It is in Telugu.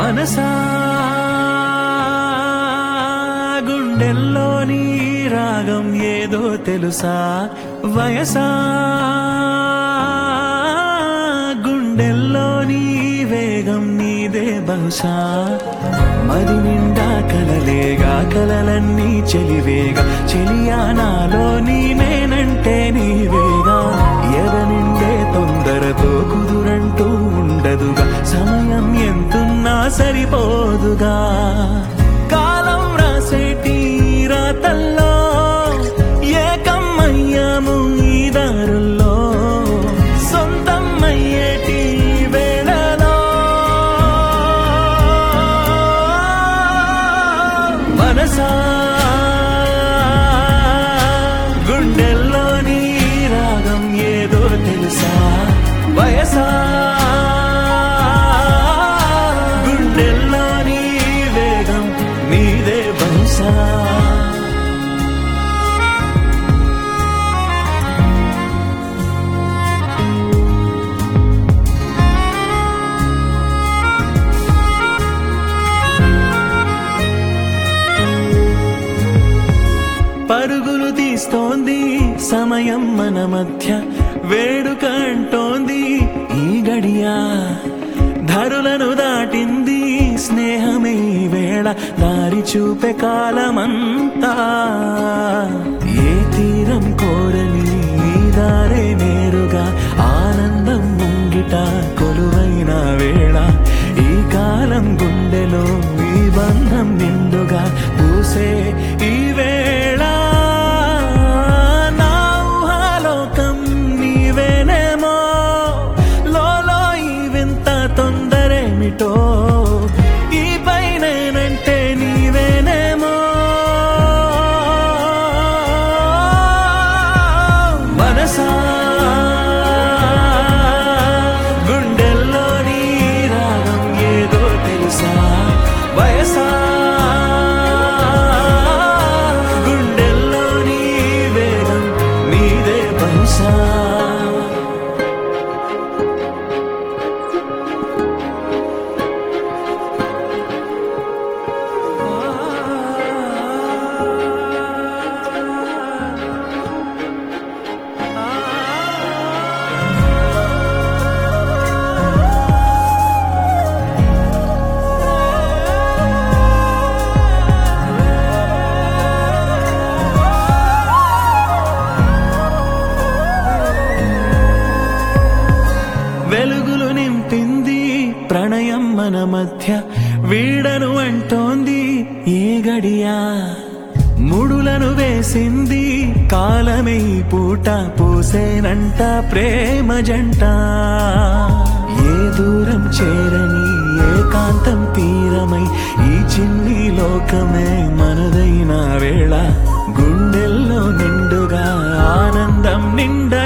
మనసా గుండెల్లోని రాగం ఏదో తెలుసా వయసా గుండెల్లోని వేగం నీదే బహుశా మరి నిండా కలలేగా కలలన్నీ చెలివేగా చెలియా నాలో నీ నేనంటే నీవేగా ఎద నిండే తొందరతో కుదురంటూ ఉండదుగా సమయం ఎంతున్నా సరిపోదుగా కాలం రాసేటి రాతల్లో ఏకమయ్యాము ఈ దారుల్లో సొంతం అయ్యేటి వేళలో మనసా గుండెల్లోని రాగం ఏదో తెలుసా వయసా గుండెల్లోని వేగం నీదే బహుశా పరుగులు తీస్తోంది సమయం మన మధ్య వేడుక అంటోంది ఈ గడియా ధరులను దాటింది స్నేహమే ఈ వేళ దారి చూపే కాలమంతా ఏ తీరం కోరని ఈ దారే నేరుగా ఆనందం ముంగిట కొలువైన వేళ ఈ కాలం గుండెలో ఈ బంధం నిండుగా పూసే ఈ వేళ నా ఊహాలోకం నీవేనేమో లోలో ఈ వింత తొందరేమిటో ఈ పైనేనంటే నీవేనేమో మనసా గుండెల్లోని రాగం ఏదో తెలుసా వయసా గుండెల్లోని వేగం నీదే బహుశా వెలుగులు నింపింది ప్రణయం మన మధ్య వీడను అంటోంది ఏ గడియా ముడులను వేసింది కాలమే ఈ పూట పూసేనంట ప్రేమ జంట ఏ దూరం చేరని ఏకాంతం తీరమై ఈ చిన్ని లోకమే మనదైన వేళ గుండెల్లో నిండుగా ఆనందం నిండ